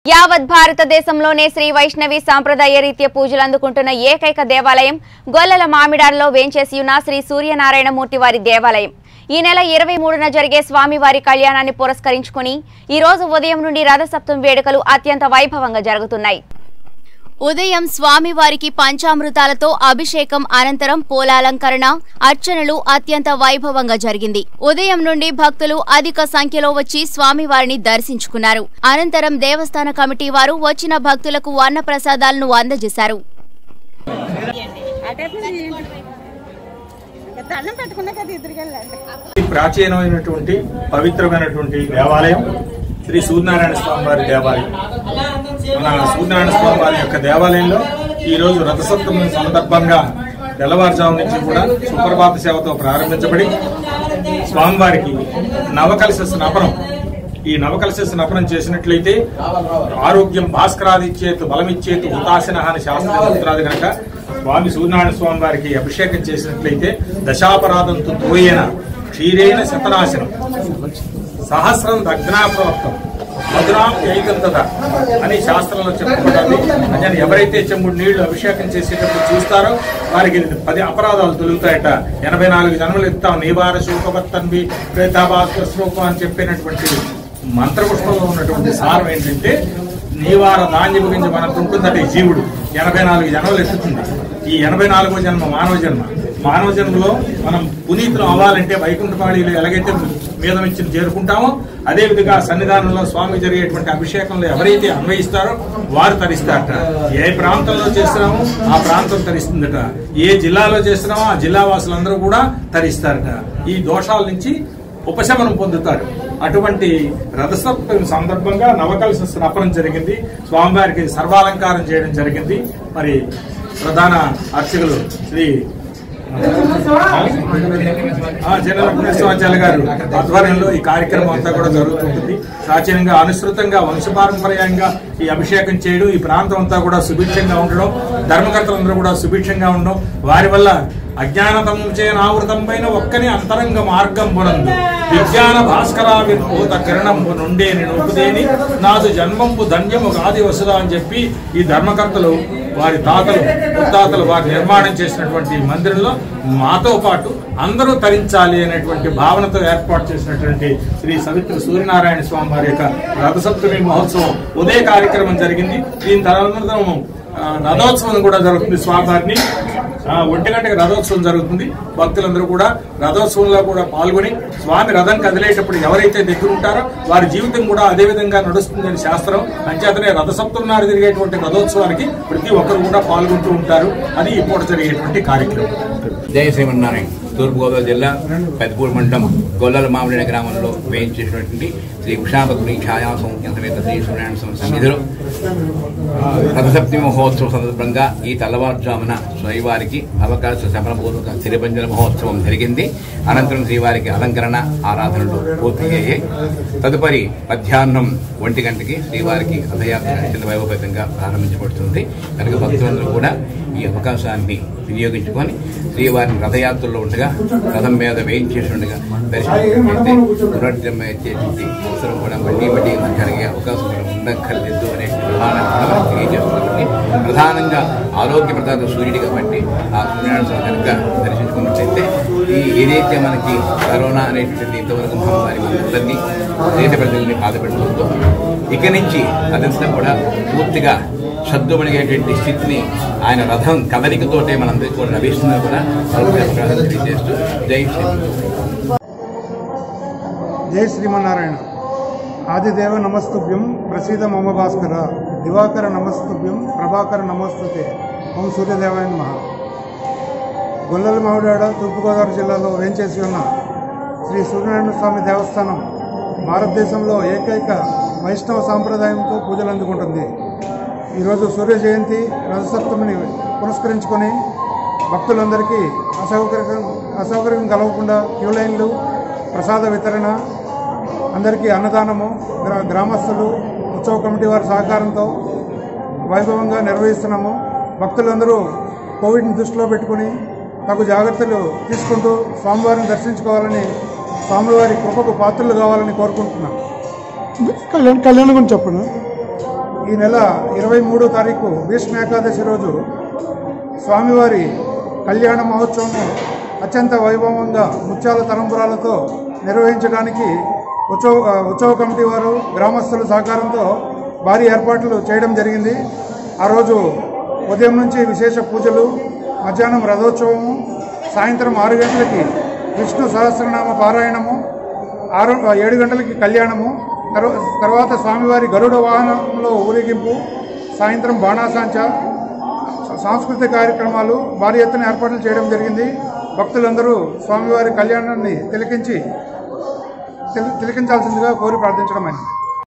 యావత్ భారతదేశంలోనే శ్రీ వైష్ణవి సాంప్రదాయ రీత్యా పూజలు అందుకుంటున్న ఏకైక దేవాలయం గొల్లల మామిడాడలో వేంచేసి ఉన్న శ్రీ సూర్యనారాయణమూర్తి వారి దేవాలయం ఈ నెల ఇరవై మూడున జరిగే స్వామివారి కళ్యాణాన్ని పురస్కరించుకుని ఈ రోజు ఉదయం నుండి రథసప్తం వేడుకలు అత్యంత వైభవంగా జరుగుతున్నాయి ఉదయం స్వామివారికి పంచామృతాలతో అభిషేకం అనంతరం పూలాలంకరణ అర్చనలు అత్యంత వైభవంగా జరిగింది ఉదయం నుండి భక్తులు అధిక సంఖ్యలో వచ్చి స్వామివారిని దర్శించుకున్నారు అనంతరం దేవస్థాన కమిటీ వారు వచ్చిన భక్తులకు అన్న ప్రసాదాలను అందజేశారు అటే దండం పెట్టుకున్నా కదా ఇద్దరికి వెళ్ళండి ప్రాచీనమైనటువంటి పవిత్రమైనటువంటి దేవాలయం శ్రీ సూర్యనారాయణ స్వామి వారి దేవాలయం మన సూర్యనారాయణ స్వామి వారి యొక్క దేవాలయంలో ఈ రోజు రథసప్తమి సందర్భంగా తెల్లవారుజాము నుంచి కూడా సుప్రభాత సేవతో ప్రారంభించబడి స్వామివారికి నవకలశ స్నపనం ఈ నవకలశ స్నపనం చేసినట్లయితే ఆరోగ్యం భాస్కరాదిచ్చేతు బలమిచ్చేతు హుతాశన అని శాస్త్రం చెబుతున్నది కనుక స్వామి సూర్యనారాయణ స్వామి వారికి అభిషేకం చేసినట్లయితే దశాపరాధంతో తోయేన క్షీరేణ శతనాశనం సహస్రం దగ్నాప్రవర్తం మధురాం ఏకంతద అని శాస్త్రంలో చెప్పబడింది అంటే ఎవరైతే చెంబుడు నీళ్లు అభిషేకం చేసేటప్పుడు చూస్తారో వారికి పది అపరాధాలు తొలుగుతాయట ఎనభై నాలుగు జన్మలు ఇస్తాం నీవార శోకవత్తన్వి ప్రేతాభాస్కర శ్లోకం అని చెప్పినటువంటి మంత్రపుష్పంలో ఉన్నటువంటి సారం ఏంటంటే నీవార ధాన్యపు గింజ మనకు ఉంటుందట ఈ జీవుడు ఎనభై నాలుగు జన్మలు ఎత్తుతుంది ఈ ఎనభై నాలుగో జన్మ మానవ జన్మ మానవ జన్మలో మనం పునీతులం అవ్వాలంటే వైకుంఠపాళీలు ఎలాగైతే మీద నుంచి చేరుకుంటామో అదే విధంగా సన్నిధానంలో స్వామి జరిగేటువంటి అభిషేకంలో ఎవరైతే అన్వయిస్తారో వారు తరిస్తారట ఏ ప్రాంతంలో చేస్తున్నామో ఆ ప్రాంతం తరిస్తుందట ఏ జిల్లాలో చేస్తున్నామో ఆ జిల్లా వాసులందరూ కూడా తరిస్తారట ఈ దోషాల నుంచి ఉపశమనం పొందుతారు అటువంటి రథసప్తమి సందర్భంగా నవకలశ స్నపనం జరిగింది స్వామివారికి సర్వాలంకారం చేయడం జరిగింది మరి ప్రధాన అర్చకులు శ్రీ జనరల్ పుణ్యస్వాచార్య గారు ఆధ్వర్యంలో ఈ కార్యక్రమం అంతా కూడా జరుగుతుంటుంది ప్రాచీనంగా అనుసృతంగా వంశపారంపర్యంగా ఈ అభిషేకం చేయడం ఈ ప్రాంతం అంతా కూడా సుభిక్షంగా ఉండడం ధర్మకర్తలందరూ కూడా సుభిక్షంగా ఉండడం వారి వల్ల అజ్ఞానతముచే నావృతంపైన ఒక్కని అంతరంగ మార్గం బునందు విజ్ఞాన భాస్కరావిర్భూత కిరణంబు నుండే నినుపుదేని నాదు జన్మంబు ధన్యము గాది వసుదా అని చెప్పి ఈ ధర్మకర్తలు వారి తాతలు ముత్తాతలు వారి నిర్మాణం చేసినటువంటి ఈ మందిరంలో మాతో పాటు అందరూ తరించాలి అనేటువంటి భావనతో ఏర్పాటు చేసినటువంటి శ్రీ సవిత్ర సూర్యనారాయణ స్వామి వారి యొక్క రథసప్తమి మహోత్సవం ఉదయ కార్యక్రమం జరిగింది దీని తర్వాత ఆ, రథోత్సవం కూడా జరుగుతుంది స్వామివారిని ఆ, ఒంటి గంటకి రథోత్సవం జరుగుతుంది భక్తులందరూ కూడా రథోత్సవంలో కూడా పాల్గొని స్వామి రథం కదిలేటప్పుడు ఎవరైతే దగ్గర ఉంటారో వారి జీవితం కూడా అదే విధంగా నడుస్తుందని శాస్త్రం అంచేతనే రథసప్తం నాడు జరిగేటువంటి రథోత్సవానికి ప్రతి ఒక్కరు కూడా పాల్గొంటూ ఉంటారు అది ఇప్పుడు జరిగేటువంటి కార్యక్రమం జయ శ్రీమన్నారాయణ తూర్పుగోదావరి జిల్లా పెద్దపూడి మండలం గొల్లల మామిడి గ్రామంలో వేయించేసినటువంటి శ్రీ ఉషాపత్రి ఛాయా సౌఖ్య సమేత శ్రీ సూర్యనారాయణ స్వామి సన్నిధిలో రథసప్తమి మహోత్సవం సందర్భంగా ఈ తెల్లవారుజామున శ్రీవారికి అవకాశ శమనపూర్వక సిరిపంజల మహోత్సవం జరిగింది అనంతరం శ్రీవారికి అలంకరణ ఆరాధనలు పూర్తి అయ్యాయి తదుపరి మధ్యాహ్నం ఒంటి గంటకి శ్రీవారికి రథయాత్ర అత్యంత వైభవపేతంగా ప్రారంభించబడుతుంది కనుక భక్తులందరూ కూడా ఈ అవకాశాన్ని వినియోగించుకొని శ్రీవారిని రథయాత్రలో ఉండగా రథం మీద వేయించేసి ఉండగా దర్శించినట్లయితే పునర్జన్మ ఎత్తేటువంటి అవసరం కూడా మళ్ళీ మళ్ళీ మనకు కలిగే అవకాశం కూడా ఉండక్కర్లేదు అనే విధానాన్ని కూడా మనకు తెలియజేస్తుంది ప్రధానంగా ఆరోగ్యప్రదాత సూర్యుడి కాబట్టి ఆ సూర్యనారాయణ స్వామి కనుక దర్శించుకున్నట్లయితే ఈ ఏదైతే మనకి కరోనా అనేటువంటి ఇంతవరకు మహమ్మారి మనందరినీ దేశ ప్రజల్ని బాధపెడుతుందో ఇక నుంచి అదంతా కూడా పూర్తిగా సద్దుమణిగేటువంటి స్థితిని ఆయన రథం కదలికతోటే మనందరికీ కూడా లభిస్తుందని కూడా అవకాశం తెలియజేస్తూ జై శ్రీ జై శ్రీమన్నారాయణ ఆదిదేవ నమస్తుభ్యం ప్రసీద మమ భాస్కర దివాకర నమస్తుభ్యం ప్రభాకర నమస్తుతే ఓం సూర్యదేవాయ నమ గొల్లల మామిడాడ తూర్పుగోదావరి జిల్లాలో వేంచేసి ఉన్న శ్రీ సూర్యనారాయణ స్వామి దేవస్థానం భారతదేశంలో ఏకైక వైష్ణవ సాంప్రదాయంతో పూజలు అందుకుంటుంది ఈరోజు సూర్య జయంతి రథసప్తమిని పురస్కరించుకొని భక్తులందరికీ అసౌకర్యం అసౌకర్యం కలగకుండా క్యూ లైన్లు ప్రసాద వితరణ అందరికీ అన్నదానము గ్రా గ్రామస్తులు ఉత్సవ కమిటీ వారి సహకారంతో వైభవంగా నిర్వహిస్తున్నాము భక్తులందరూ కోవిడ్ని దృష్టిలో పెట్టుకుని తగు జాగ్రత్తలు తీసుకుంటూ స్వామివారిని దర్శించుకోవాలని స్వామివారి కృపకు పాత్రలు కావాలని కోరుకుంటున్నాం కళ్యాణ్ కళ్యాణ్ గురించి చెప్పండి ఈ నెల ఇరవై మూడో తారీఖు భీష్మ ఏకాదశి రోజు స్వామివారి కళ్యాణ మహోత్సవము అత్యంత వైభవంగా ముత్యాల తలంపురాలతో నిర్వహించడానికి ఉత్సవ ఉత్సవ కమిటీ వారు గ్రామస్తుల సహకారంతో భారీ ఏర్పాట్లు చేయడం జరిగింది ఆ రోజు ఉదయం నుంచి విశేష పూజలు మధ్యాహ్నం రథోత్సవము సాయంత్రం ఆరు గంటలకి విష్ణు సహస్రనామ పారాయణము ఆరు ఏడు గంటలకి కళ్యాణము తర్వా- తర్వాత స్వామివారి గరుడ వాహనంలో ఊరేగింపు సాయంత్రం బాణాసాంచ సాంస్కృతిక కార్యక్రమాలు భారీ ఎత్తున ఏర్పాట్లు చేయడం జరిగింది భక్తులందరూ స్వామివారి కళ్యాణాన్ని తిలకించి తిల- తిలకించాల్సిందిగా కోరి ప్రార్థించడం అయింది